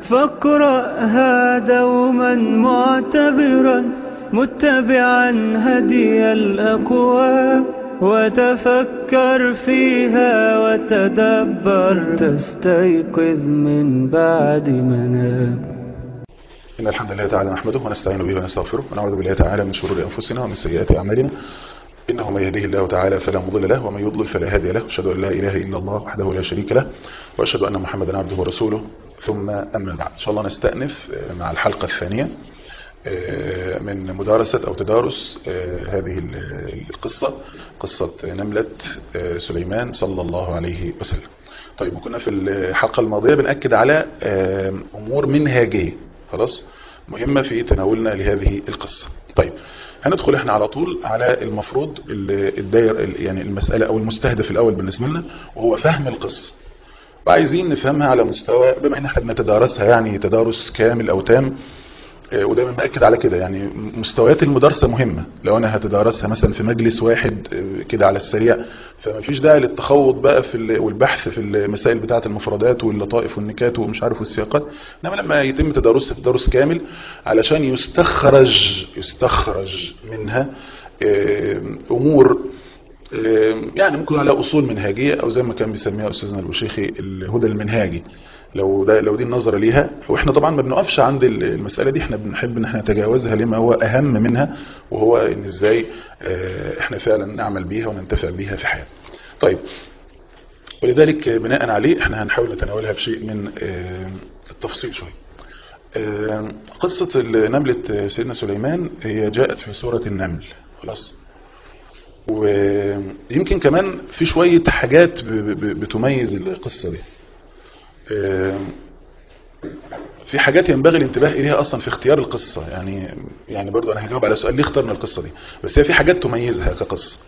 فاقرأها دوما معتبرا متبعا هدي الأقوام وتفكر فيها وتدبر تستيقظ من بعد منام إن الحمد لله تعالى نحمده ونستعين به ونستغفره ونعوذ بالله تعالى من شرور أنفسنا ومن سيئات أعمالنا إنه من يهديه الله تعالى فلا مضل له ومن يضلل فلا هادي له أشهد أن لا إله إلا الله وحده لا شريك له وأشهد أن محمدا عبده ورسوله ثم أما بعد إن شاء الله نستأنف مع الحلقة الثانية من مدارسة أو تدارس هذه القصة قصة نملة سليمان صلى الله عليه وسلم طيب وكنا في الحلقة الماضية بنأكد على أمور منهاجية خلاص مهمة في تناولنا لهذه القصة طيب هندخل احنا على طول على المفروض الداير يعني المسألة او المستهدف الاول بالنسبة لنا وهو فهم القصة وعايزين نفهمها على مستوى بما ان احنا بنتدارسها يعني تدارس كامل او تام ودايما بأكد على كده يعني مستويات المدارسة مهمة لو انا هتدارسها مثلا في مجلس واحد كده على السريع فما فيش داعي للتخوض بقى في والبحث في المسائل بتاعة المفردات واللطائف والنكات ومش عارف والسياقات انما لما يتم تدارسها تدارس كامل علشان يستخرج يستخرج منها امور يعني ممكن على اصول منهاجية او زي ما كان بيسميها استاذنا الوشيخي الهدى المنهاجي لو ده لو دي النظرة ليها واحنا طبعا ما بنقفش عند المسألة دي احنا بنحب ان احنا نتجاوزها لما هو اهم منها وهو ان ازاي احنا فعلا نعمل بيها وننتفع بيها في حياتنا طيب ولذلك بناء عليه احنا هنحاول نتناولها بشيء من التفصيل شوية قصة نملة سيدنا سليمان هي جاءت في سورة النمل خلاص ويمكن كمان في شوية حاجات بتميز القصة دي في حاجات ينبغي الانتباه إليها أصلا في اختيار القصة يعني يعني برضو أنا هجاوب على سؤال ليه اخترنا القصة دي بس هي في حاجات تميزها كقصة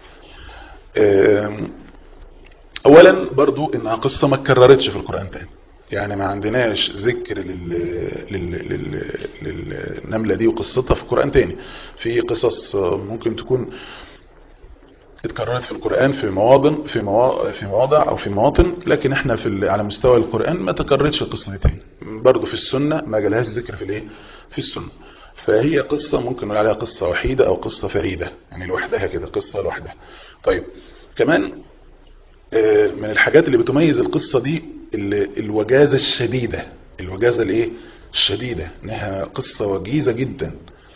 أولا برضو إنها قصة ما اتكررتش في القرآن تاني يعني ما عندناش ذكر لل... لل... لل... للنملة دي وقصتها في القرآن تاني في قصص ممكن تكون اتكررت في القرآن في مواضن في مواضع في مواضع او في مواطن لكن احنا في على مستوى القرآن ما تكررتش القصة دي تاني برضه في السنة ما جالهاش ذكر في الايه في السنة فهي قصة ممكن نقول عليها قصة وحيدة او قصة فريدة يعني لوحدها كده قصة لوحدها طيب كمان من الحاجات اللي بتميز القصة دي الوجازة الشديدة الوجازة الايه الشديدة انها قصة وجيزة جدا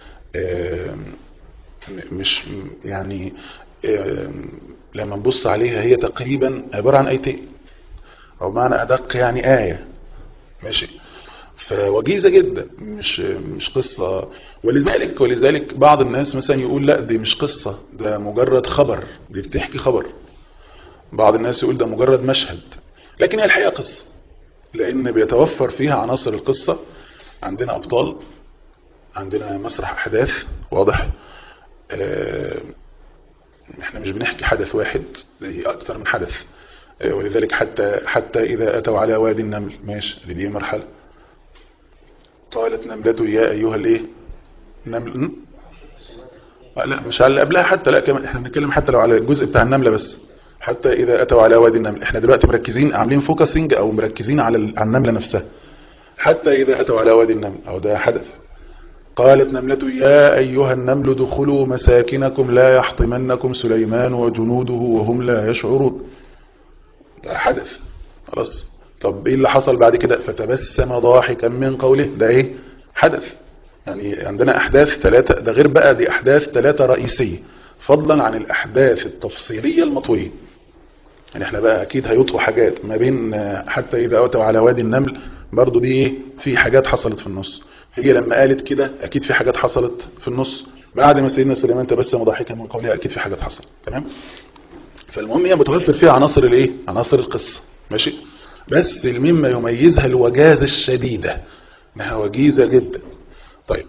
مش يعني لما نبص عليها هي تقريبا عبارة عن ايتين او معنى ادق يعني آية ماشي فوجيزة جدا مش مش قصة ولذلك ولذلك بعض الناس مثلا يقول لا دي مش قصة ده مجرد خبر دي بتحكي خبر بعض الناس يقول ده مجرد مشهد لكن هي الحقيقة قصة لان بيتوفر فيها عناصر القصة عندنا ابطال عندنا مسرح احداث واضح آه احنا مش بنحكي حدث واحد هي اكتر من حدث ولذلك حتى حتى اذا اتوا على وادي النمل ماشي دي, دي مرحله قالت نملة يا ايها الايه نمل لا مش على اللي قبلها حتى لا كمان احنا بنتكلم حتى لو على الجزء بتاع النمله بس حتى اذا اتوا على وادي النمل احنا دلوقتي مركزين عاملين فوكسنج او مركزين على النمله نفسها حتى اذا اتوا على وادي النمل او ده حدث قالت نملة يا أيها النمل ادخلوا مساكنكم لا يحطمنكم سليمان وجنوده وهم لا يشعرون ده حدث خلاص طب ايه اللي حصل بعد كده فتبسم ضاحكا من قوله ده ايه حدث يعني عندنا احداث ثلاثة ده غير بقى دي احداث ثلاثة رئيسية فضلا عن الاحداث التفصيلية المطوية يعني احنا بقى اكيد هيطوا حاجات ما بين حتى اذا اتوا على وادي النمل برضو دي ايه في حاجات حصلت في النص هي لما قالت كده اكيد في حاجات حصلت في النص بعد ما سيدنا سليمان تبسم ضاحكا من قولها اكيد في حاجات حصلت تمام فالمهم هي متوفر فيها عناصر الايه عناصر القصه ماشي بس مما يميزها الوجازه الشديده انها وجيزه جدا طيب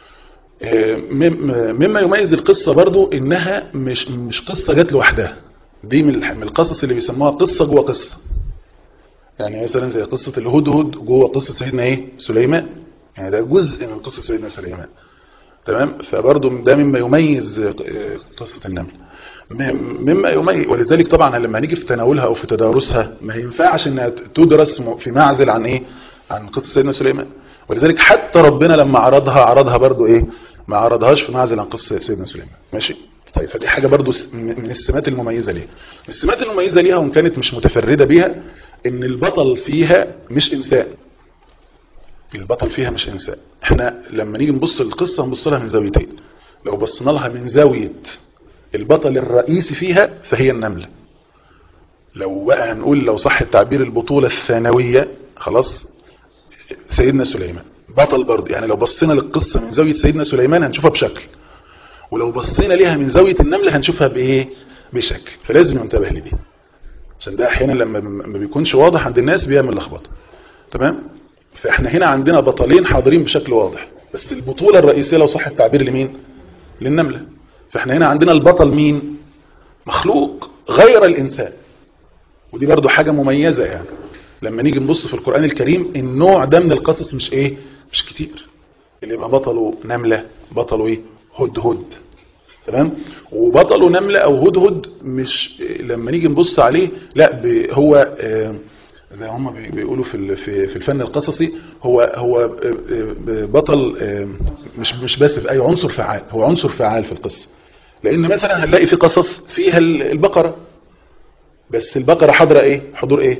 مما يميز القصه برضو انها مش مش قصه جت لوحدها دي من القصص اللي بيسموها قصه جوه قصه يعني مثلا زي قصه الهدهد جوه قصه سيدنا ايه سليمان يعني ده جزء من قصة سيدنا سليمان تمام فبرضه ده مما يميز قصة النمل مما يميز ولذلك طبعا لما هنيجي في تناولها او في تدارسها ما ينفعش انها تدرس في معزل عن ايه عن قصة سيدنا سليمان ولذلك حتى ربنا لما عرضها عرضها برضو ايه ما عرضهاش في معزل عن قصة سيدنا سليمان ماشي طيب فدي حاجة برضو من السمات المميزة ليها السمات المميزة ليها وان كانت مش متفردة بيها ان البطل فيها مش انسان البطل فيها مش انسان احنا لما نيجي نبص للقصة نبص لها من زاويتين لو بصينا لها من زاوية البطل الرئيسي فيها فهي النملة لو بقى هنقول لو صح التعبير البطولة الثانوية خلاص سيدنا سليمان بطل برضه يعني لو بصينا للقصة من زاوية سيدنا سليمان هنشوفها بشكل ولو بصينا ليها من زاوية النملة هنشوفها بايه بشكل فلازم ننتبه لدي عشان ده احيانا لما ما بيكونش واضح عند الناس بيعمل لخبطه تمام فاحنا هنا عندنا بطلين حاضرين بشكل واضح بس البطولة الرئيسية لو صح التعبير لمين للنملة فاحنا هنا عندنا البطل مين مخلوق غير الإنسان ودي برضو حاجة مميزة يعني لما نيجي نبص في القرآن الكريم النوع ده من القصص مش ايه مش كتير اللي يبقى بطله نملة بطله ايه هدهد تمام وبطله نملة او هدهد مش لما نيجي نبص عليه لا هو آه زي هم بيقولوا في في في الفن القصصي هو هو بطل مش مش بس في اي عنصر فعال هو عنصر فعال في القصه لان مثلا هنلاقي في قصص فيها البقره بس البقره حاضره ايه حضور ايه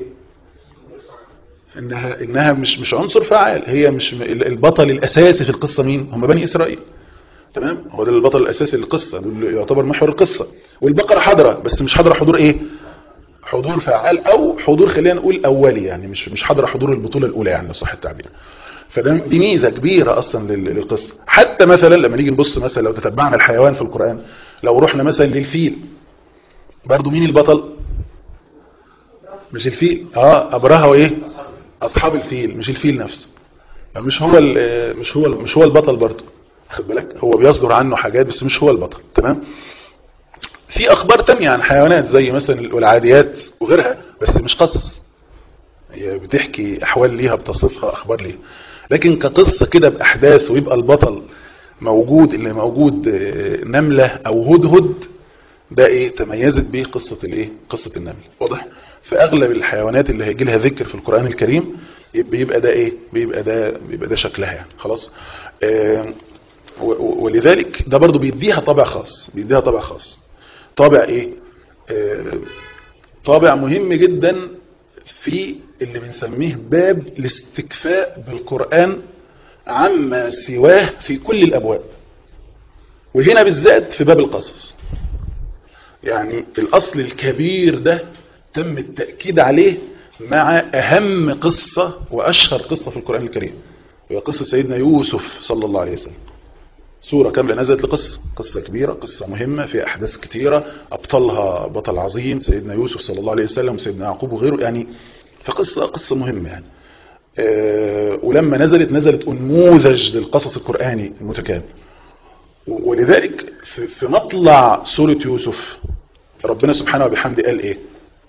انها انها مش مش عنصر فعال هي مش البطل الاساسي في القصه مين هم بني اسرائيل تمام هو ده البطل الاساسي للقصه دول يعتبر محور القصه والبقره حاضره بس مش حاضره حضور ايه حضور فعال او حضور خلينا نقول اولي يعني مش مش حاضر حضور البطوله الاولى يعني لو صح التعبير فده دي ميزه كبيره اصلا للقصه حتى مثلا لما نيجي نبص مثلا لو تتبعنا الحيوان في القران لو رحنا مثلا للفيل برضو مين البطل مش الفيل اه ابرهه وايه اصحاب الفيل مش الفيل نفسه يعني مش هو مش هو مش هو البطل برضه خد بالك هو بيصدر عنه حاجات بس مش هو البطل تمام في اخبار تانية عن حيوانات زي مثلا العاديات وغيرها بس مش قصص هي بتحكي احوال ليها بتصفها اخبار ليها لكن كقصة كده باحداث ويبقى البطل موجود اللي موجود نملة او هدهد ده ايه تميزت به قصة الايه قصة النمل واضح في اغلب الحيوانات اللي هيجي لها ذكر في القرآن الكريم بيبقى ده ايه بيبقى ده بيبقى ده شكلها يعني خلاص آه ولذلك ده برضو بيديها طابع خاص بيديها طابع خاص طابع ايه آه طابع مهم جدا في اللي بنسميه باب الاستكفاء بالقرآن عما سواه في كل الابواب وهنا بالذات في باب القصص يعني الاصل الكبير ده تم التأكيد عليه مع اهم قصة واشهر قصة في القرآن الكريم وهي قصة سيدنا يوسف صلى الله عليه وسلم سورة كاملة نزلت لقصة قصة كبيرة قصة مهمة في أحداث كتيرة أبطلها بطل عظيم سيدنا يوسف صلى الله عليه وسلم وسيدنا يعقوب وغيره يعني فقصة قصة مهمة يعني أه ولما نزلت نزلت أنموذج للقصص القرآني المتكامل ولذلك في, في مطلع سورة يوسف ربنا سبحانه وبحمده قال إيه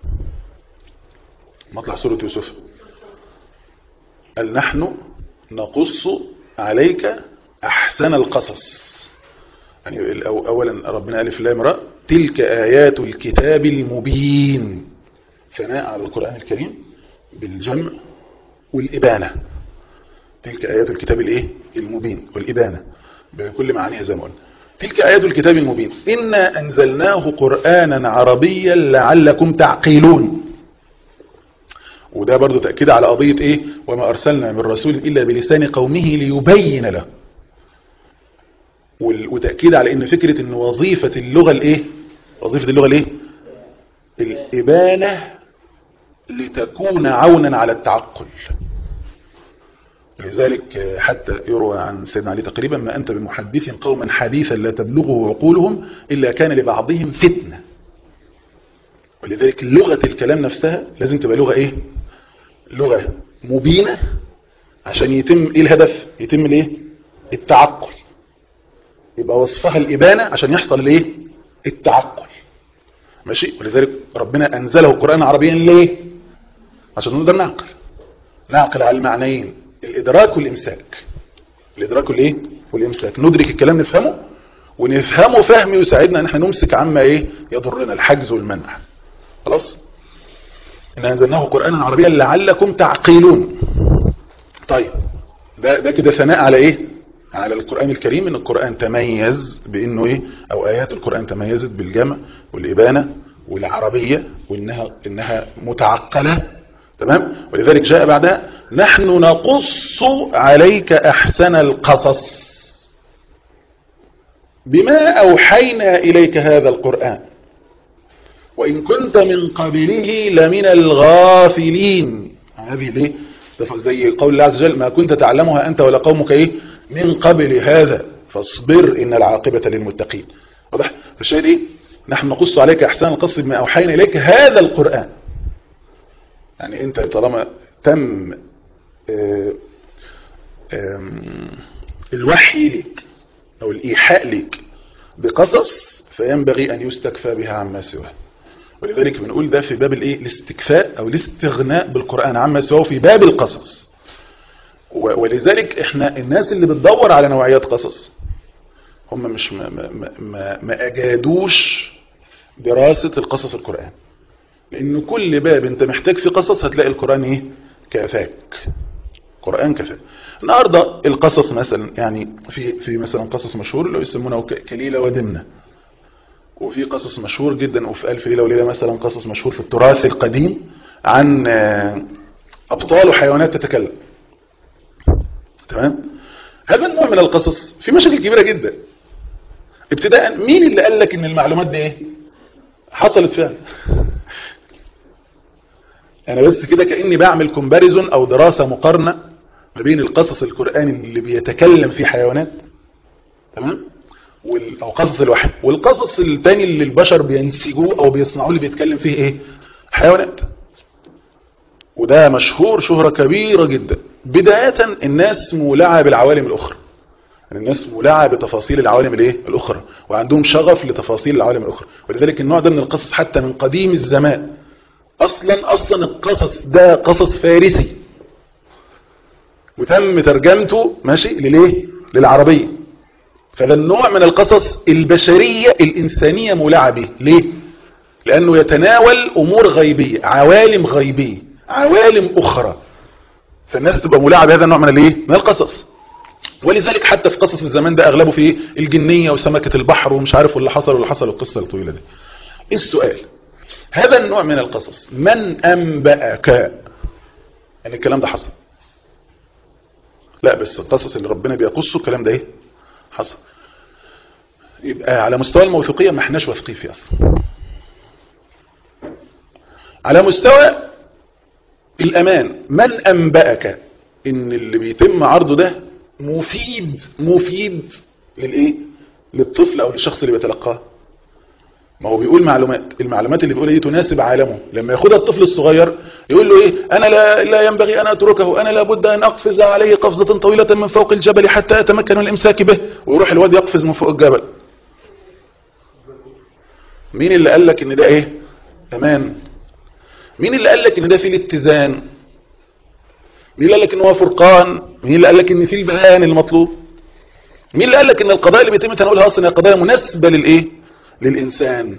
مطلع سورة يوسف قال نحن نقص عليك أحسن القصص يعني أولا ربنا ألف لام راء تلك آيات الكتاب المبين ثناء على القرآن الكريم بالجمع والإبانة تلك آيات الكتاب الإيه المبين والإبانة بكل معانيها زي ما قلنا تلك آيات الكتاب المبين إنا أنزلناه قرآنا عربيا لعلكم تعقلون وده برضو تأكيد على قضية إيه وما أرسلنا من رسول إلا بلسان قومه ليبين له وتأكيد على ان فكرة ان وظيفة اللغة الايه وظيفة اللغة الايه الابانة لتكون عونا على التعقل لذلك حتى يروى عن سيدنا علي تقريبا ما أنت بمحدث قوما حديثا لا تبلغه عقولهم إلا كان لبعضهم فتنة ولذلك لغة الكلام نفسها لازم تبقى لغة ايه لغة مبينة عشان يتم ايه الهدف يتم الايه التعقل يبقى وصفها الإبانة عشان يحصل الايه التعقل ماشي ولذلك ربنا أنزله القرآن عربيا ليه عشان نقدر نعقل نعقل على المعنيين الإدراك والإمساك الإدراك والايه والإمساك ندرك الكلام نفهمه ونفهمه فهم يساعدنا ان احنا نمسك عما ايه يضرنا الحجز والمنع خلاص إن أنزلناه قرآنا عربيا لعلكم تعقلون طيب ده ده كده ثناء على ايه على القرآن الكريم ان القرآن تميز بانه ايه او ايات القرآن تميزت بالجمع والابانة والعربية وانها انها متعقلة تمام ولذلك جاء بعدها نحن نقص عليك احسن القصص بما اوحينا اليك هذا القرآن وان كنت من قبله لمن الغافلين هذه ليه زي قول الله عز وجل ما كنت تعلمها أنت ولا قومك إيه من قبل هذا فاصبر إن العاقبة للمتقين واضح فالشيء إيه نحن نقص عليك أحسن القصد بما أوحينا إليك هذا القرآن يعني أنت طالما تم آه، آم، الوحي لك أو الإيحاء لك بقصص فينبغي أن يستكفى بها عما سواه ولذلك بنقول ده في باب الايه الاستكفاء او الاستغناء بالقرآن عما سواه في باب القصص و- ولذلك احنا الناس اللي بتدور على نوعيات قصص هم مش ما, ما, ما, ما اجادوش دراسة القصص القرآن لان كل باب انت محتاج فيه قصص هتلاقي القرآن ايه كافاك قرآن كفاك النهاردة القصص مثلا يعني في في مثلا قصص مشهور اللي يسمونه ك- كليلة ودمنة وفي قصص مشهور جدا وفي ألف ليلة وليلة مثلا قصص مشهور في التراث القديم عن آه، أبطال وحيوانات تتكلم تمام هذا النوع من القصص في مشاكل كبيرة جدا ابتداء مين اللي قال لك ان المعلومات دي ايه حصلت فعلا انا بس كده كاني بعمل كومباريزون او دراسه مقارنه ما بين القصص القراني اللي بيتكلم في حيوانات تمام وال- او قصص الوحي والقصص التاني اللي البشر بينسجوه او بيصنعوه اللي بيتكلم فيه ايه حيوانات وده مشهور شهرة كبيرة جدا بداية الناس مولعة بالعوالم الأخرى يعني الناس مولعة بتفاصيل العوالم الايه الأخرى وعندهم شغف لتفاصيل العوالم الأخرى ولذلك النوع ده من القصص حتى من قديم الزمان أصلا أصلا القصص ده قصص فارسي وتم ترجمته ماشي لليه للعربية فده النوع من القصص البشرية الإنسانية مولعة به ليه لأنه يتناول أمور غيبية عوالم غيبية عوالم أخرى فالناس تبقى مولعة بهذا النوع من الايه من القصص ولذلك حتى في قصص الزمان ده أغلبه في إيه؟ الجنية وسمكة البحر ومش عارف واللي حصل واللي حصل القصة الطويلة دي السؤال هذا النوع من القصص من أنبأك يعني الكلام ده حصل لا بس القصص اللي ربنا بيقصه الكلام ده ايه حصل يبقى على مستوى الموثوقية ما احناش واثقين فيه اصلا على مستوى الامان من انبأك ان اللي بيتم عرضه ده مفيد مفيد للايه للطفل او للشخص اللي بيتلقاه ما هو بيقول معلومات المعلومات اللي بيقولها دي تناسب عالمه لما ياخدها الطفل الصغير يقول له ايه انا لا, لا ينبغي ان اتركه انا لابد ان اقفز عليه قفزة طويلة من فوق الجبل حتى اتمكن من الامساك به ويروح الواد يقفز من فوق الجبل مين اللي قال لك ان ده ايه امان مين اللي قال لك ان ده فيه الاتزان مين اللي قال لك ان هو فرقان مين اللي قال لك ان فيه البيان المطلوب مين اللي قال لك ان القضايا اللي بيتم تناولها اصلا هي قضايا مناسبة للايه للانسان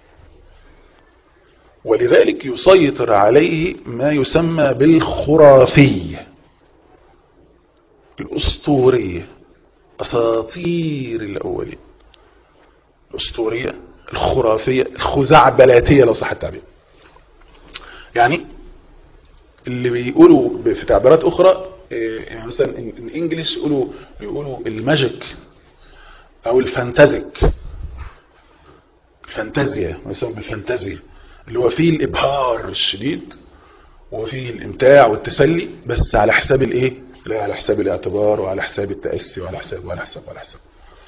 ولذلك يسيطر عليه ما يسمى بالخرافية الأسطورية أساطير الأولين الأسطورية الخرافية الخزعبلاتية لو صح التعبير يعني اللي بيقولوا في تعبيرات أخرى يعني مثلا الإنجليش يقولوا يقولوا الماجيك أو الفانتازيك الفانتازيا ما يسمى بالفانتازيا اللي هو فيه الإبهار الشديد وفيه الإمتاع والتسلي بس على حساب الإيه؟ لا على حساب الاعتبار وعلى حساب التأسي وعلى حساب وعلى حساب وعلى حساب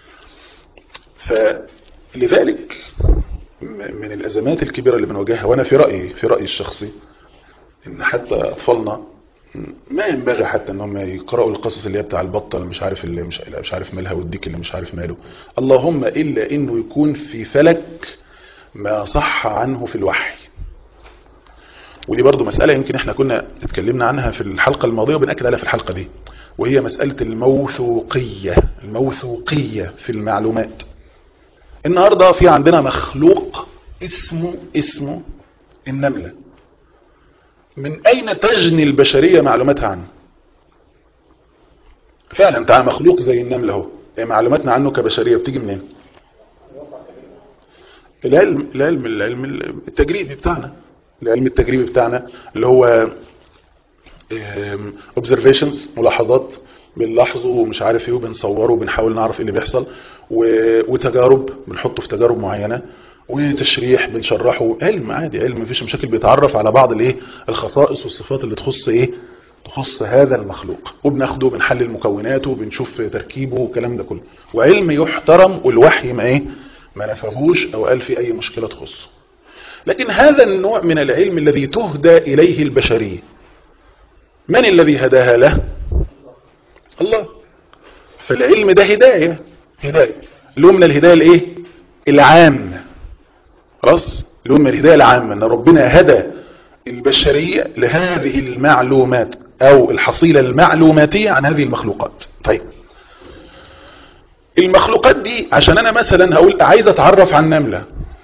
فلذلك من الأزمات الكبيرة اللي بنواجهها وأنا في رأيي في رأيي الشخصي إن حتى أطفالنا ما ينبغي حتى انهم يقرأوا القصص اللي هي بتاع البطة اللي مش عارف اللي مش, مش عارف مالها والديك اللي مش عارف ماله اللهم إلا إنه يكون في فلك ما صح عنه في الوحي ودي برضو مسألة يمكن احنا كنا اتكلمنا عنها في الحلقة الماضية وبنأكد عليها في الحلقة دي وهي مسألة الموثوقية الموثوقية في المعلومات النهاردة في عندنا مخلوق اسمه اسمه النملة من أين تجني البشرية معلوماتها عنه فعلا انت مخلوق زي النمل اهو يعني معلوماتنا عنه كبشريه بتيجي منين العلم العلم العلم التجريبي بتاعنا العلم التجريبي بتاعنا اللي هو observations ملاحظات بنلاحظه ومش عارف ايه وبنصوره وبنحاول نعرف ايه اللي بيحصل وتجارب بنحطه في تجارب معينة وتشريح بنشرحه علم عادي علم مفيش مشاكل بيتعرف على بعض الايه الخصائص والصفات اللي تخص ايه تخص هذا المخلوق وبناخده بنحلل مكوناته وبنشوف تركيبه والكلام ده كله وعلم يحترم والوحي ما ايه ما نفهوش او قال في اي مشكلة تخصه لكن هذا النوع من العلم الذي تهدى اليه البشرية من الذي هداها له الله فالعلم ده هداية هداية اللي هو من الهداية الايه العامة خلاص اللي هو من الهداية العامة ان ربنا هدى البشرية لهذه المعلومات او الحصيلة المعلوماتية عن هذه المخلوقات طيب المخلوقات دي عشان انا مثلا هقول عايز اتعرف عن نملة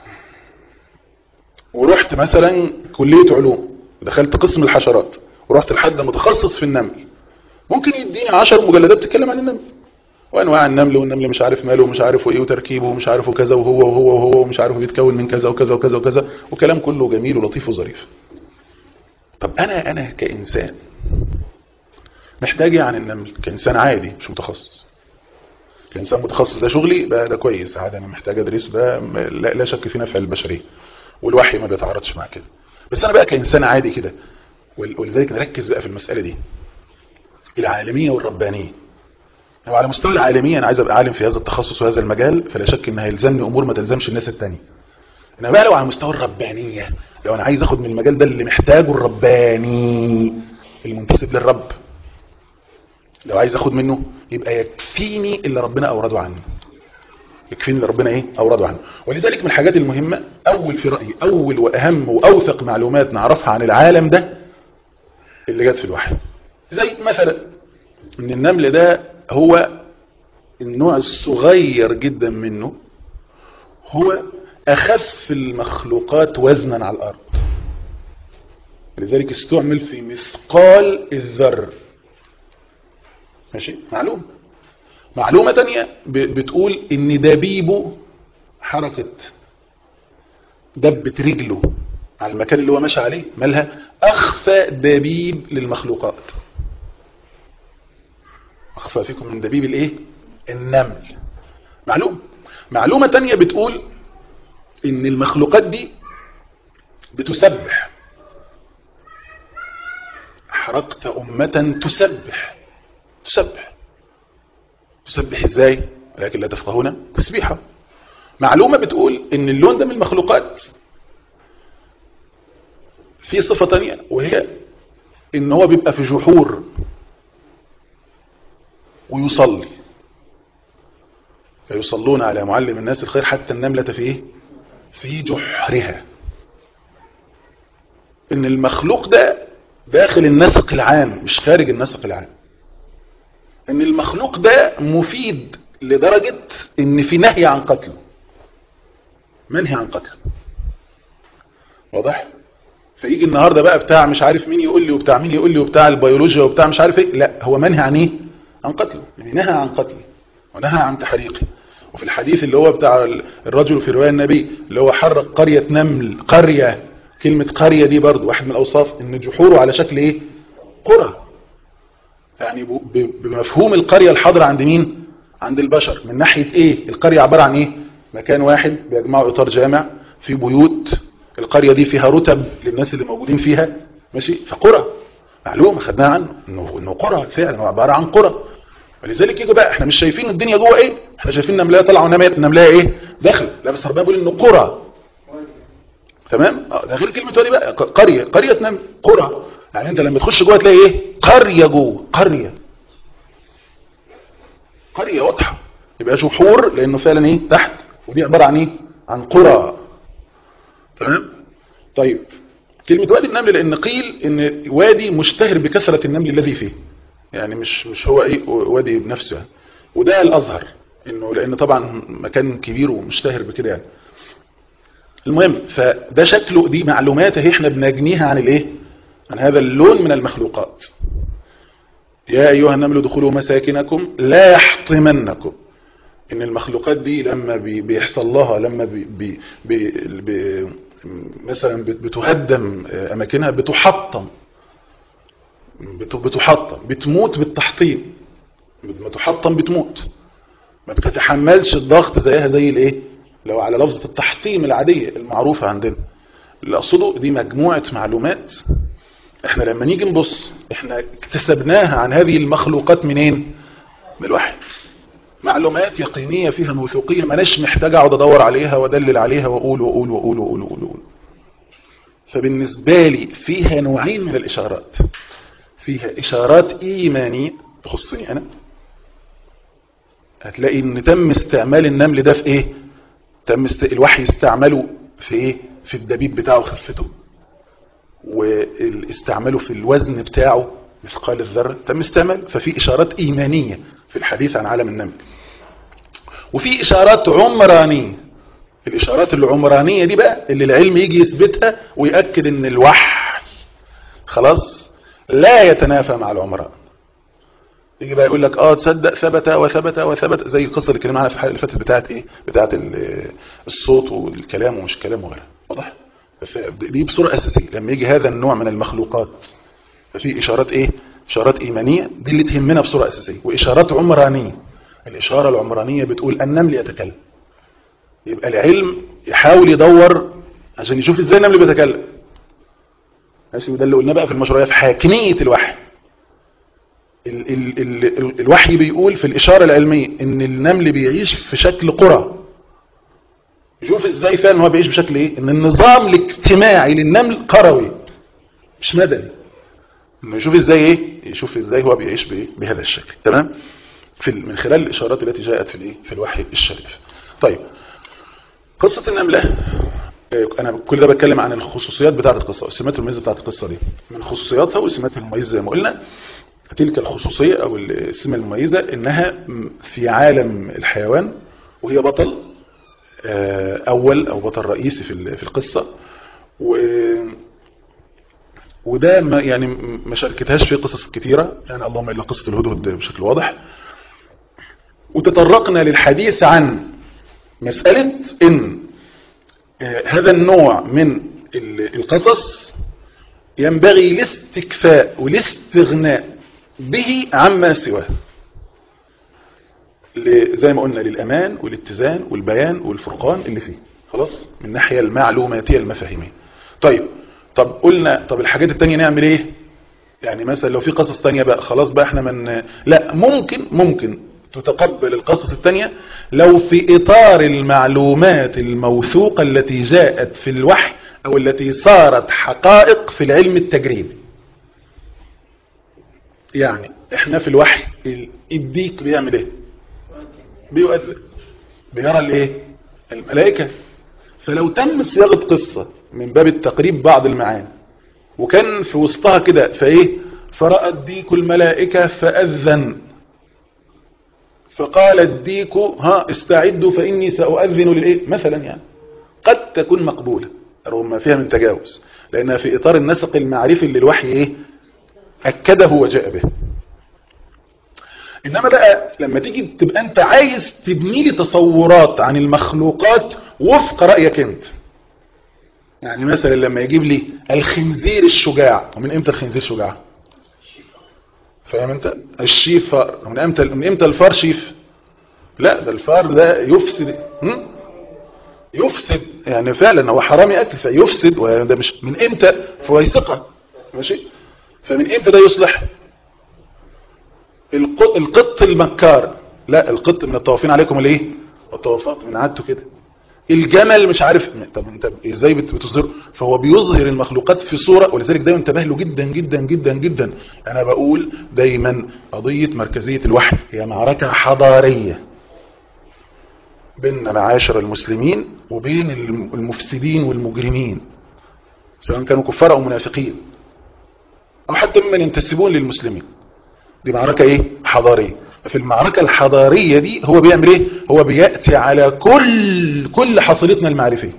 ورحت مثلا كلية علوم دخلت قسم الحشرات ورحت لحد متخصص في النمل ممكن يديني 10 مجلدات بتتكلم عن النمل وانواع النمل والنمل مش عارف ماله ومش عارف ايه وتركيبه ومش عارف كذا وهو وهو وهو ومش عارف بيتكون من كذا وكذا وكذا وكذا وكلام كله جميل ولطيف وظريف طب انا انا كانسان محتاج ايه عن النمل كانسان عادي مش متخصص كانسان متخصص ده شغلي بقى ده كويس عادي انا محتاج ادرسه ده لا, لا شك في نفع البشريه والوحي ما بيتعارضش مع كده بس انا بقى كانسان عادي كده ولذلك نركز بقى في المساله دي العالميه والربانيه لو على مستوى العالمية أنا عايز أبقى عالم في هذا التخصص وهذا المجال فلا شك إن هيلزمني أمور ما تلزمش الناس التانية إنما بقى لو على مستوى الربانية لو أنا عايز أخد من المجال ده اللي محتاجه الرباني المنتسب للرب لو عايز أخد منه يبقى يكفيني اللي ربنا أورده عني يكفيني اللي ربنا إيه أورده عنه ولذلك من الحاجات المهمة أول في رأيي أول وأهم وأوثق معلومات نعرفها عن العالم ده اللي جت في الوحي زي مثلا ان النمل ده هو النوع الصغير جدا منه هو أخف المخلوقات وزنا على الأرض لذلك استعمل في مثقال الذر ماشي معلومة معلومة تانية بتقول ان دبيبه حركة دبة رجله على المكان اللي هو ماشي عليه مالها أخفى دبيب للمخلوقات أخفى فيكم من دبيب الايه النمل معلومة معلومة تانية بتقول ان المخلوقات دي بتسبح حركت أمة تسبح تسبح تسبح ازاي لكن لا تفقهون تسبيحة معلومة بتقول ان اللون ده من المخلوقات في صفة تانية وهي ان هو بيبقى في جحور ويصلي فيصلون على معلم الناس الخير حتى النملة في ايه في جحرها ان المخلوق ده داخل النسق العام مش خارج النسق العام ان المخلوق ده مفيد لدرجة ان في نهي عن قتله منهي عن قتله واضح فيجي النهاردة بقى بتاع مش عارف مين يقول لي وبتاع مين يقول لي وبتاع البيولوجيا وبتاع مش عارف ايه لا هو منهي عن ايه عن قتله نهى عن قتله ونهى عن تحريقه وفي الحديث اللي هو بتاع الرجل في رواية النبي اللي هو حرق قرية نمل قرية كلمة قرية دي برضو واحد من الأوصاف ان جحوره على شكل ايه قرى يعني بمفهوم القرية الحاضرة عند مين عند البشر من ناحية ايه القرية عبارة عن ايه مكان واحد بيجمعوا اطار جامع في بيوت القرية دي فيها رتب للناس اللي موجودين فيها ماشي فقرى معلومة خدناها عنه انه انه قرى فعلا هو عبارة عن قرى ولذلك يجي بقى احنا مش شايفين الدنيا جوه ايه احنا شايفين نملايه طالعه ونملايه ايه داخل لا بس ربنا بيقول انه قرى تمام اه ده غير كلمه وادي بقى قريه قريه نمل قرى يعني انت لما تخش جوه تلاقي ايه قريه جوه قريه قريه واضحه يبقى جحور لانه فعلا ايه تحت ودي عباره عن ايه عن قرى تمام طيب كلمه وادي النمل لان قيل ان وادي مشتهر بكثره النمل الذي فيه يعني مش مش هو ايه وادي بنفسه يعني. وده الازهر انه لان طبعا مكان كبير ومشتهر بكده يعني المهم فده شكله دي معلومات اهي احنا بنجنيها عن الايه عن هذا اللون من المخلوقات يا أيها النمل ادخلوا مساكنكم لا يحطمنكم إن المخلوقات دي لما بي بيحصل لها لما بي بي بي بي مثلا بتهدم أماكنها بتحطم بتحطم بتموت بالتحطيم ما تحطم بتموت ما بتتحملش الضغط زيها زي الايه لو على لفظة التحطيم العادية المعروفة عندنا اللي اقصده دي مجموعة معلومات احنا لما نيجي نبص احنا اكتسبناها عن هذه المخلوقات منين من الوحي معلومات يقينية فيها موثوقية ماناش محتاج اقعد ادور عليها وادلل عليها واقول واقول واقول واقول واقول, وأقول. فبالنسبة لي فيها نوعين من الاشارات فيها اشارات ايمانية تخصني انا هتلاقي ان تم استعمال النمل ده في ايه تم است... الوحي استعمله في ايه في الدبيب بتاعه خفته واستعمله في الوزن بتاعه مثقال الذرة تم استعمال ففي اشارات ايمانية في الحديث عن عالم النمل وفي اشارات عمرانية الاشارات العمرانية دي بقى اللي العلم يجي يثبتها ويأكد ان الوحي خلاص لا يتنافى مع العمران يجي بقى يقول لك اه تصدق ثبت وثبت وثبت زي القصه اللي كنا معانا في الحلقه اللي فاتت بتاعت ايه بتاعت الصوت والكلام ومش كلام وغيرها واضح دي بصوره اساسيه لما يجي هذا النوع من المخلوقات ففي اشارات ايه اشارات ايمانيه دي اللي تهمنا بصوره اساسيه واشارات عمرانيه الاشاره العمرانيه بتقول النمل يتكلم يبقى العلم يحاول يدور عشان يشوف ازاي النمل بيتكلم ماشي وده اللي قلناه بقى في المشروعيه في حاكميه الوحي ال ال ال الوحي بيقول في الإشارة العلمية ان النمل بيعيش في شكل قرى يشوف ازاي فعلا هو بيعيش بشكل ايه ان النظام الاجتماعي للنمل قروي مش مدني انه يشوف ازاي ايه يشوف ازاي هو بيعيش بايه بهذا الشكل تمام في من خلال الاشارات التي جاءت في الايه في الوحي الشريف طيب قصة النملة انا كل ده بتكلم عن الخصوصيات بتاعه القصه السمات المميزه بتاعه القصه دي من خصوصياتها والسمات المميزه زي ما قلنا تلك الخصوصية أو السمة المميزة إنها في عالم الحيوان وهي بطل أول أو بطل رئيسي في في القصة و وده ما يعني ما شاركتهاش في قصص كثيرة يعني اللهم إلا قصة الهدهد بشكل واضح وتطرقنا للحديث عن مسألة إن هذا النوع من القصص ينبغي الاستكفاء والاستغناء به عما سواه زي ما قلنا للأمان والاتزان والبيان والفرقان اللي فيه خلاص من الناحية المعلوماتية المفاهيمية طيب طب قلنا طب الحاجات التانية نعمل ايه يعني مثلا لو في قصص تانية بقى خلاص بقى احنا من لا ممكن ممكن تتقبل القصص التانية لو في إطار المعلومات الموثوقة التي جاءت في الوحي أو التي صارت حقائق في العلم التجريبي يعني احنا في الوحي الديك بيعمل ايه بيؤذن بيرى الايه الملائكة فلو تم صياغه قصة من باب التقريب بعض المعاني وكان في وسطها كده فايه فرأى الديك الملائكة فأذن فقال الديك ها استعدوا فإني سأؤذن للإيه مثلا يعني قد تكون مقبولة رغم ما فيها من تجاوز لأنها في إطار النسق المعرفي اللي الوحي إيه أكده وجاء به إنما بقى لما تيجي تبقى أنت عايز تبني لي تصورات عن المخلوقات وفق رأيك أنت يعني مثلا لما يجيب لي الخنزير الشجاع ومن امتى الخنزير شجاع فاهم انت الشيف فار من امتى من امتى الفار شيف لا ده الفار ده يفسد هم؟ يفسد يعني فعلا هو حرامي اكل فيفسد وده مش من امتى فويسقه ماشي فمن امتى ده يصلح القط, القط المكار لا القط من الطوافين عليكم الايه الطوافات من عادته كده الجمل مش عارف طب انت ازاي بتصدر فهو بيظهر المخلوقات في صورة ولذلك دايما انتبه له جدا جدا جدا جدا انا بقول دايما قضية مركزية الوحي هي معركة حضارية بين معاشر المسلمين وبين المفسدين والمجرمين سواء كانوا كفار او منافقين او حتى ممن ينتسبون للمسلمين دي معركة ايه حضارية في المعركة الحضارية دي هو بيعمل ايه هو بيأتي على كل كل حصيلتنا المعرفية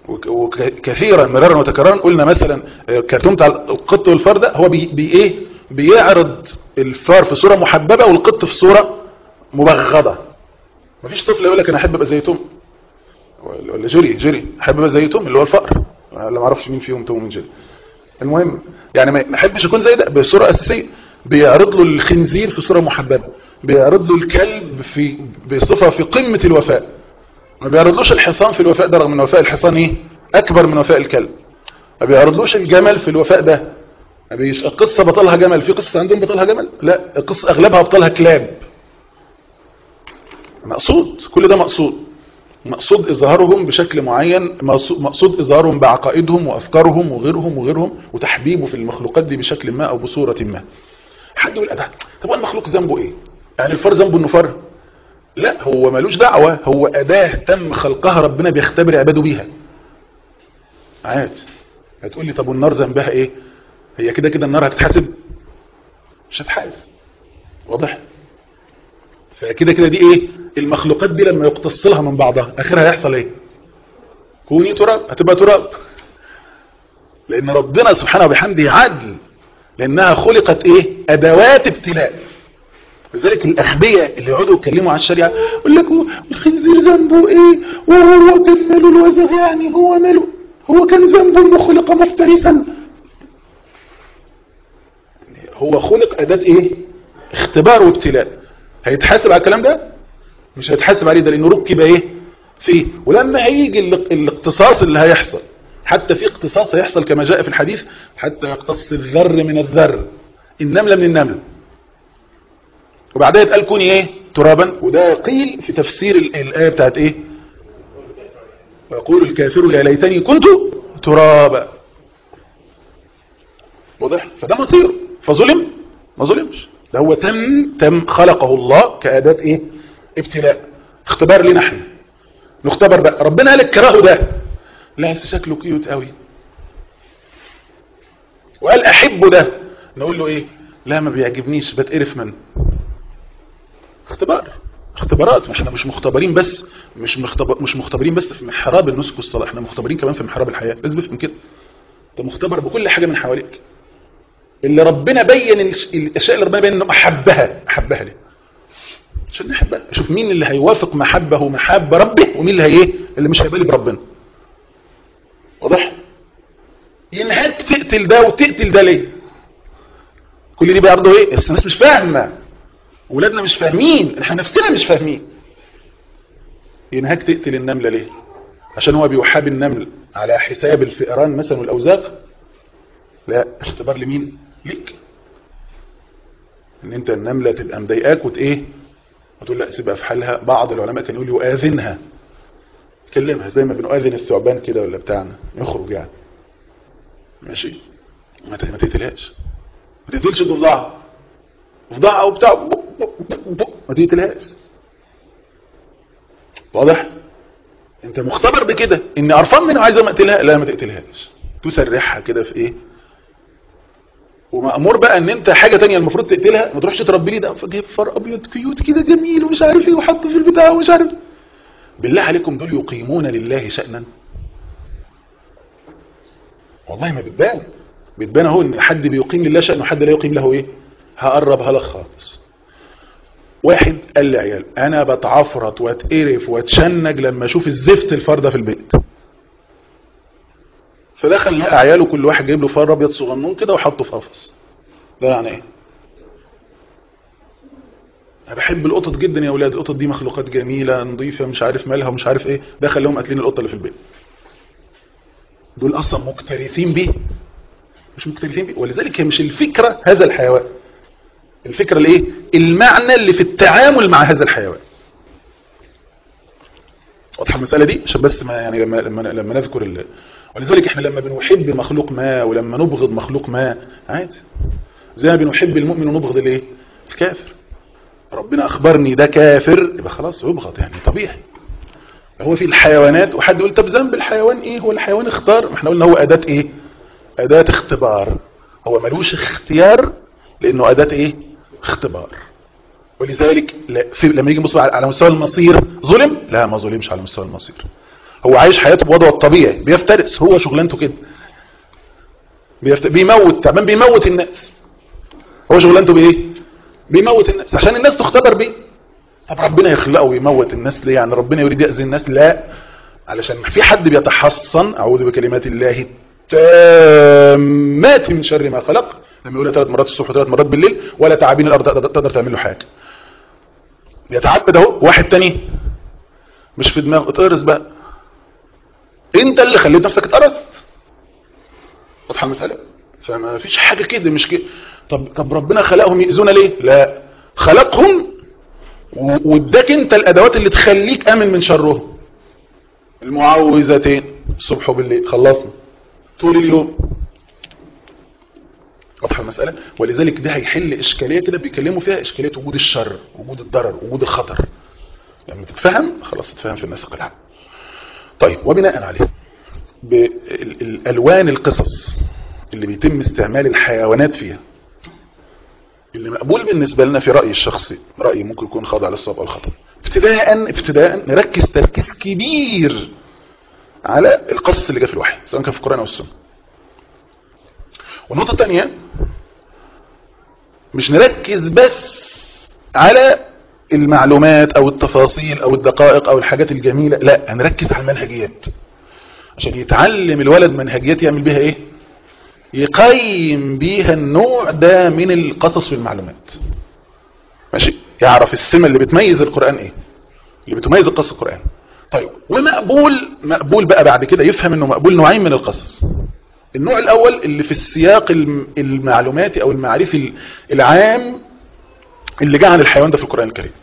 وكثيرا مرارا وتكرارا قلنا مثلا الكرتون بتاع القط والفردة هو بي, بي ايه بيعرض الفار في صورة محببة والقط في صورة مبغضة مفيش طفل يقول لك انا احب ابقى زي توم ولا جيري جيري احب ابقى زي توم اللي هو الفقر انا ما اعرفش مين فيهم توم ومين جيري المهم يعني ما احبش اكون زي ده بصوره اساسيه بيعرض له الخنزير في صوره محببه بيعرض له الكلب في بصفه في قمه الوفاء ما بيعرضلوش الحصان في الوفاء ده رغم ان وفاء الحصان ايه اكبر من وفاء الكلب ما بيعرضلوش الجمل في الوفاء ده ما بيش القصه بطلها جمل في قصه عندهم بطلها جمل لا القصه اغلبها بطلها كلاب مقصود كل ده مقصود مقصود إظهارهم بشكل معين مقصود إظهارهم بعقائدهم وأفكارهم وغيرهم وغيرهم وتحبيبه في المخلوقات دي بشكل ما أو بصورة ما حد يقول أده طب هو المخلوق ذنبه إيه يعني الفار ذنبه إنه فار لا هو ملوش دعوة هو أداة تم خلقها ربنا بيختبر عباده بيها عادي هتقول لي طب والنار ذنبها إيه هي كده كده النار هتتحاسب مش هتحاسب واضح فكده كده دي ايه المخلوقات دي لما يقتص لها من بعضها اخرها هيحصل ايه كوني تراب هتبقى تراب لان ربنا سبحانه وبحمده عدل لانها خلقت ايه ادوات ابتلاء لذلك الاغبياء اللي يقعدوا يتكلموا عن الشريعه يقول لك الخنزير ذنبه ايه وهو كان ماله الوزغ يعني هو ماله هو كان ذنبه انه خلق مفترسا هو خلق اداه ايه اختبار وابتلاء هيتحاسب على الكلام ده مش هيتحاسب عليه ده لانه ركب ايه فيه ولما هيجي الاقتصاص اللي هيحصل حتى في اقتصاص هيحصل كما جاء في الحديث حتى يقتص الذر من الذر النملة من النمل وبعدها يتقال كوني ايه ترابا وده قيل في تفسير الآية بتاعت ايه ويقول الكافر يا ليتني كنت ترابا واضح فده مصير فظلم ما ظلمش ده هو تم تم خلقه الله كأداة ايه ابتلاء اختبار لنا احنا نختبر بقى ربنا قال الكراه ده لا شكله كيوت قوي وقال احبه ده نقول له ايه لا ما بيعجبنيش بتقرف منه اختبار اختبارات احنا مش مختبرين بس مش مختبر مش مختبرين بس في محراب النسك والصلاه احنا مختبرين كمان في محراب الحياه لازم نفهم كده انت مختبر بكل حاجه من حواليك اللي ربنا بين الاشياء اللي ربنا بين انه احبها احبها ليه عشان نحبها اشوف مين اللي هيوافق محبه ومحبه ربه ومين اللي هي ايه اللي مش هيبالي بربنا واضح ينهاك تقتل ده وتقتل ده ليه كل دي برضه ايه بس الناس مش فاهمه ولادنا مش فاهمين احنا نفسنا مش فاهمين ينهاك تقتل النمله ليه عشان هو بيحاب النمل على حساب الفئران مثلا والاوزاغ لا اختبار لمين ليك ان انت النملة تبقى مضايقاك وت ايه وتقول لا سيبها في حالها بعض العلماء كانوا يقولوا يؤذنها كلمها زي ما بنؤذن الثعبان كده ولا بتاعنا يخرج يعني ماشي ما تقتلهاش ما تقتلش ضفدعها ضفدعها وبتاع ما تقتلهاش واضح انت مختبر بكده اني قرفان منها عايزه ما اقتلها لا ما تقتلهاش تسرحها كده في ايه ومأمور بقى ان انت حاجة تانية المفروض تقتلها ما تروحش تربي لي ده فجيب فار ابيض كيوت كده جميل ومش عارف ايه وحطه في البتاع ومش عارف بالله عليكم دول يقيمون لله شأنا والله ما بتبان بتبان اهو ان حد بيقيم لله شأن وحد لا يقيم له ايه هقربها لك خالص واحد قال لي عيال انا بتعفرط واتقرف واتشنج لما اشوف الزفت الفار ده في البيت فدخل لقى عياله كل واحد جايب له فار ابيض صغنون كده وحطه في قفص ده يعني ايه انا بحب القطط جدا يا اولاد القطط دي مخلوقات جميله نظيفه مش عارف مالها ومش عارف ايه دخل لهم قاتلين القطه اللي في البيت دول اصلا مكترثين بيه مش مكترثين بيه ولذلك هي مش الفكره هذا الحيوان الفكره الايه المعنى اللي في التعامل مع هذا الحيوان واضحه المساله دي عشان بس ما يعني لما لما لما نذكر ال... ولذلك احنا لما بنحب مخلوق ما ولما نبغض مخلوق ما عادي زي ما بنحب المؤمن ونبغض الايه الكافر ربنا اخبرني ده كافر يبقى خلاص يبغض يعني طبيعي هو في الحيوانات وحد يقول طب ذنب الحيوان ايه هو الحيوان اختار ما احنا قلنا هو اداه ايه اداه اختبار هو ملوش اختيار لانه اداه ايه اختبار ولذلك لما يجي نبص على مستوى المصير ظلم لا ما ظلمش على مستوى المصير هو عايش حياته بوضعه الطبيعي بيفترس هو شغلانته كده بيفت... بيموت تعبان بيموت الناس هو شغلانته بايه بيموت الناس عشان الناس تختبر بيه طب ربنا يخلقه ويموت الناس ليه يعني ربنا يريد يأذي الناس لا علشان في حد بيتحصن اعوذ بكلمات الله التامات من شر ما خلق لما يقولها ثلاث مرات الصبح وثلاث مرات بالليل ولا تعابين الارض تقدر تقدر تعمل له حاجه بيتعبد اهو واحد تاني مش في دماغه اتقرص بقى انت اللي خليت نفسك اتقرصت واضحه المساله فما فيش حاجه كده مش كده طب طب ربنا خلقهم يأذونا ليه لا خلقهم و- واداك انت الادوات اللي تخليك امن من شرهم المعوذتين الصبح وبالليل خلصنا طول اليوم واضحه المساله ولذلك ده هيحل اشكاليه كده بيكلموا فيها اشكاليه وجود الشر وجود الضرر وجود الخطر لما تتفهم خلاص تتفهم في النسق العام طيب وبناء عليه بالالوان القصص اللي بيتم استعمال الحيوانات فيها اللي مقبول بالنسبة لنا في رأيي الشخصي رأيي ممكن يكون خاضع للصواب أو الخطأ ابتداء ابتداء نركز تركيز كبير على القصص اللي جاء في الوحي سواء كان في القرآن أو السنة والنقطة الثانية مش نركز بس على المعلومات أو التفاصيل أو الدقائق أو الحاجات الجميلة لا هنركز على المنهجيات عشان يتعلم الولد منهجيات يعمل بيها ايه يقيم بيها النوع ده من القصص والمعلومات ماشي يعرف السمة اللي بتميز القرآن ايه اللي بتميز القصص القرآن طيب ومقبول مقبول بقى بعد كده يفهم انه مقبول نوعين من القصص النوع الاول اللي في السياق الم- المعلوماتي او المعرفي العام اللي جاء عن الحيوان ده في القرآن الكريم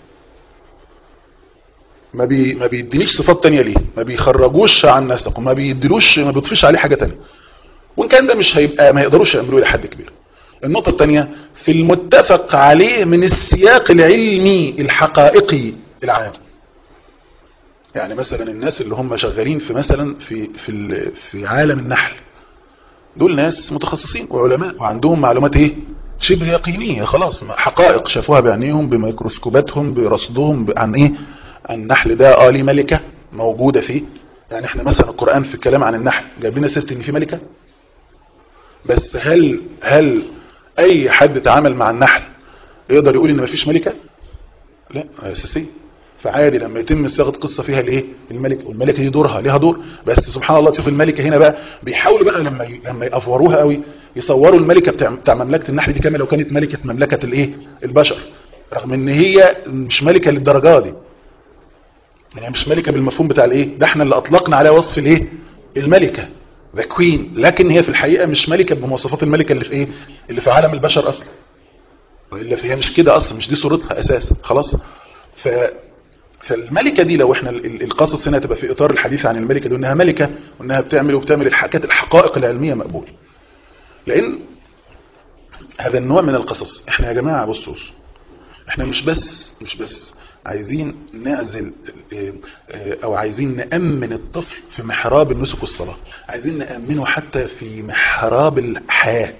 ما بي ما بيدينيش صفات تانية ليه ما بيخرجوش عن نسقه ما بيديلوش ما بيضيفش عليه حاجة تانية وان كان ده مش هيبقى ما يقدروش يعملوه الى حد كبير النقطة الثانية في المتفق عليه من السياق العلمي الحقائقي العام يعني مثلا الناس اللي هم شغالين في مثلا في في ال- في عالم النحل دول ناس متخصصين وعلماء وعندهم معلومات ايه شبه يقينية خلاص حقائق شافوها بعينيهم بميكروسكوباتهم برصدهم ب- عن ايه عن النحل ده اه ليه ملكة موجودة فيه يعني احنا مثلا القرآن في الكلام عن النحل جاب لنا سيرة ان في ملكة بس هل هل اي حد تعامل مع النحل يقدر يقول ان مفيش ملكة لا اساسية فعادي لما يتم صياغه قصه فيها الايه الملكه والملكه دي دورها ليها دور بس سبحان الله تشوف الملكه هنا بقى بيحاولوا بقى لما ي... لما يافوروها قوي يصوروا الملكه بتاع, بتاع مملكه النحل دي كما لو كانت ملكه مملكه الايه البشر رغم ان هي مش ملكه للدرجه دي يعني هي مش ملكه بالمفهوم بتاع الايه ده احنا اللي اطلقنا عليها وصف الايه الملكه ذا كوين لكن هي في الحقيقه مش ملكه بمواصفات الملكه اللي في ايه اللي في عالم البشر اصلا والا فهي مش كده اصلا مش دي صورتها اساسا خلاص ف فالملكة دي لو احنا ال- ال- القصص هنا تبقى في اطار الحديث عن الملكة دي انها ملكة وانها بتعمل وبتعمل الحاجات الحقائق العلمية مقبول لان هذا النوع من القصص احنا يا جماعة بصوا احنا مش بس مش بس عايزين نعزل اه، اه، او عايزين نأمن الطفل في محراب النسك والصلاة عايزين نأمنه حتى في محراب الحياة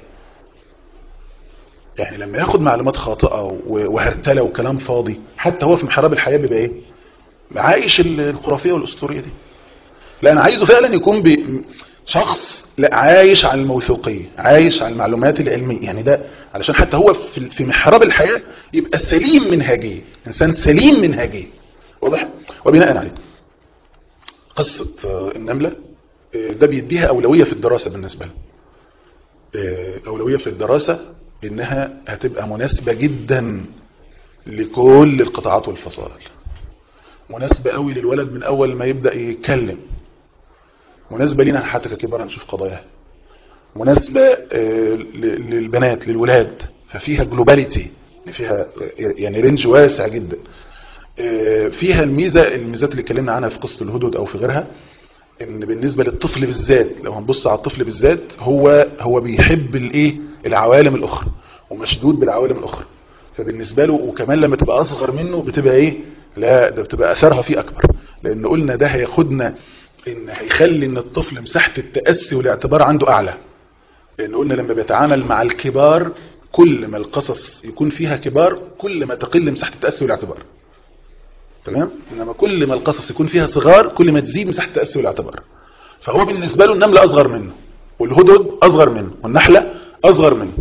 يعني لما ياخد معلومات خاطئة و- وهرتلة وكلام فاضي حتى هو في محراب الحياة بيبقى ايه عايش ال- الخرافية والأسطورية دي لا أنا عايزه فعلا يكون ب- شخص لا عايش على الموثوقية عايش على المعلومات العلمية يعني ده علشان حتى هو في في محراب الحياة يبقى سليم منهجيا إنسان سليم منهجيا واضح وبناء عليه قصة آه، النملة آه، ده بيديها أولوية في الدراسة بالنسبة له آه، أولوية في الدراسة إنها هتبقى مناسبة جدا لكل القطاعات والفصائل مناسبة قوي للولد من أول ما يبدأ يتكلم مناسبة لينا حتى ككبار نشوف قضاياها مناسبة آه، ل- للبنات للولاد ففيها جلوباليتي فيها آه، يعني رينج واسع جدا آه، فيها الميزة الميزات اللي اتكلمنا عنها في قصة الهدود أو في غيرها ان بالنسبة للطفل بالذات لو هنبص على الطفل بالذات هو هو بيحب الايه العوالم الاخرى ومشدود بالعوالم الاخرى فبالنسبة له وكمان لما تبقى اصغر منه بتبقى ايه لا ده بتبقى اثرها فيه اكبر لان قلنا ده هياخدنا ان هيخلي ان الطفل مساحة التأسي والاعتبار عنده اعلى لان قلنا لما بيتعامل مع الكبار كل ما القصص يكون فيها كبار كل ما تقل مساحة التأسي والاعتبار تمام انما كل ما القصص يكون فيها صغار كل ما تزيد مساحه التاسي والاعتبار فهو بالنسبه له النمله اصغر منه والهدهد اصغر منه والنحله اصغر منه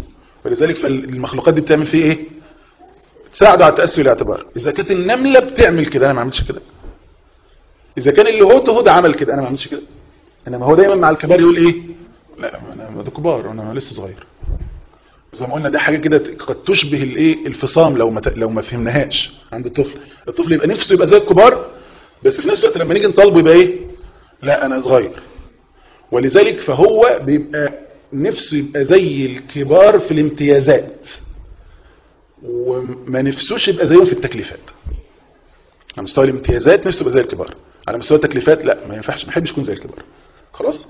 ولذلك فالمخلوقات دي بتعمل فيه ايه تساعده على التاسي والاعتبار اذا كانت النمله بتعمل كده انا ما عملتش كده اذا كان الهود هود عمل كده انا ما عملتش كده انما هو دايما مع الكبار يقول ايه لا انا ده كبار انا لسه صغير زي ما قلنا ده حاجه كده قد تشبه الايه الفصام لو ما ت- لو ما فهمناهاش عند الطفل الطفل يبقى نفسه يبقى زي الكبار بس في نفس الوقت لما نيجي نطالبه يبقى ايه لا انا صغير ولذلك فهو بيبقى نفسه يبقى زي الكبار في الامتيازات وما نفسوش يبقى زيهم في التكليفات على مستوى الامتيازات نفسه يبقى زي الكبار على مستوى التكليفات لا ما ينفعش ما يحبش يكون زي الكبار خلاص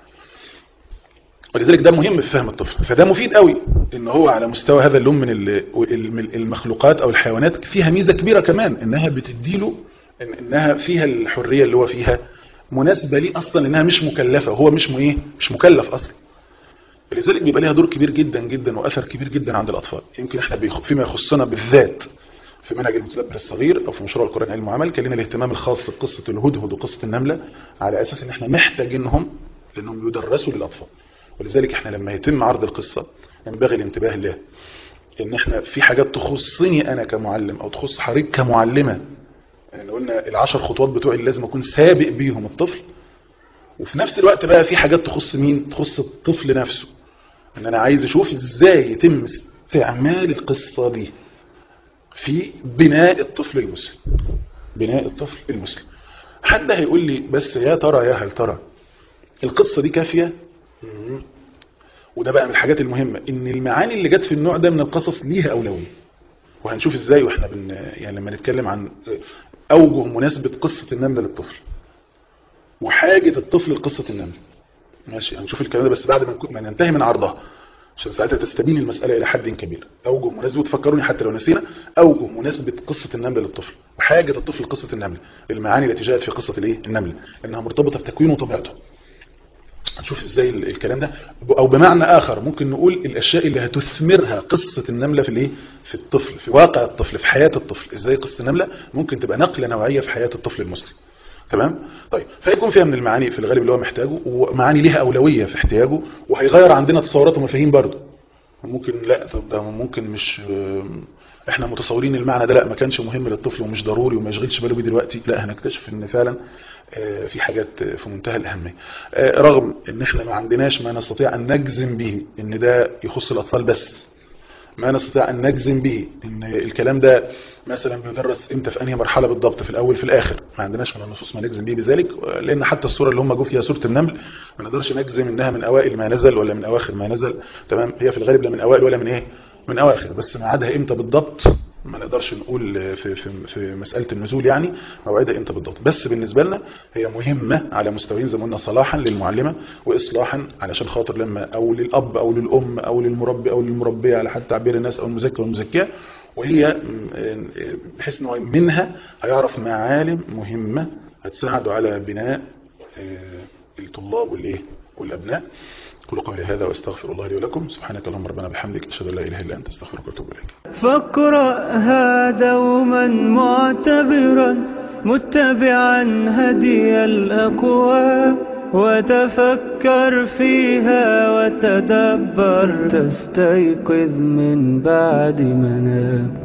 ولذلك ده مهم في فهم الطفل فده مفيد قوي ان هو على مستوى هذا اللون من ال- المخلوقات او الحيوانات فيها ميزة كبيرة كمان انها بتديله إن انها فيها الحرية اللي هو فيها مناسبة ليه اصلا انها مش مكلفة هو مش م- ايه مش مكلف اصلا لذلك بيبقى ليها دور كبير جدا جدا واثر كبير جدا عند الاطفال يمكن احنا بيخ- فيما يخصنا بالذات في منهج المتدبر الصغير او في مشروع القرآن علم وعمل كان لنا الاهتمام الخاص بقصة الهدهد وقصة النملة على اساس ان احنا محتاجينهم لانهم يدرسوا للاطفال ولذلك احنا لما يتم عرض القصة ينبغي الانتباه لها ان احنا في حاجات تخصني انا كمعلم او تخص حضرتك كمعلمة يعني قلنا العشر خطوات بتوعي اللي لازم اكون سابق بيهم الطفل وفي نفس الوقت بقى في حاجات تخص مين تخص الطفل نفسه ان انا عايز اشوف ازاي يتم استعمال القصة دي في بناء الطفل المسلم بناء الطفل المسلم حد هيقول لي بس يا ترى يا هل ترى القصة دي كافية مم. وده بقى من الحاجات المهمة ان المعاني اللي جت في النوع ده من القصص ليها اولوية وهنشوف ازاي واحنا بن يعني لما نتكلم عن اوجه مناسبة قصة النملة للطفل وحاجة الطفل لقصة النملة ماشي هنشوف الكلام ده بس بعد ما نكون- ما ننتهي من عرضها عشان ساعتها تستبين المسألة إلى حد كبير أوجه مناسبة تفكروني حتى لو نسينا أوجه مناسبة قصة النملة للطفل وحاجة الطفل لقصة النملة المعاني التي جاءت في قصة الإيه النملة لأنها مرتبطة بتكوينه وطبيعته هنشوف ازاي ال- الكلام ده او بمعنى اخر ممكن نقول الاشياء اللي هتثمرها قصة النملة في الايه في الطفل في واقع الطفل في حياة الطفل ازاي قصة النملة ممكن تبقى نقلة نوعية في حياة الطفل المسلم تمام طيب فيكون فيها من المعاني في الغالب اللي هو محتاجه ومعاني ليها اولوية في احتياجه وهيغير عندنا تصورات ومفاهيم برضه ممكن لا طب ده ممكن مش احنا متصورين المعنى ده لا ما كانش مهم للطفل ومش ضروري وما يشغلش باله بيه دلوقتي لا هنكتشف ان فعلا آه، في حاجات في منتهى الاهميه آه، رغم ان احنا ما عندناش ما نستطيع ان نجزم به ان ده يخص الاطفال بس ما نستطيع ان نجزم به ان الكلام ده مثلا بيدرس امتى في انهي مرحله بالضبط في الاول في الاخر ما عندناش من النصوص ما نجزم به بذلك لان حتى السوره اللي هم جو فيها سوره النمل ما نقدرش نجزم انها من اوائل ما نزل ولا من اواخر ما نزل تمام هي في الغالب لا من اوائل ولا من ايه من اواخر بس ميعادها امتى بالضبط ما نقدرش نقول في في في مساله النزول يعني موعدها امتى بالضبط بس بالنسبه لنا هي مهمه على مستويين زي ما قلنا صلاحا للمعلمه واصلاحا علشان خاطر لما او للاب او للام او للمربي او للمربيه على حد تعبير الناس او المزكي والمزكيه وهي م- بحيث ان هو منها هيعرف معالم مهمه هتساعده على بناء آه، الطلاب والايه والابناء كل قولي هذا واستغفر الله لي ولكم سبحانك اللهم ربنا بحمدك اشهد ان لا اله الا انت استغفرك واتوب اليك فاقرأها دوما معتبرا متبعا هدي الأقوام وتفكر فيها وتدبر تستيقظ من بعد منام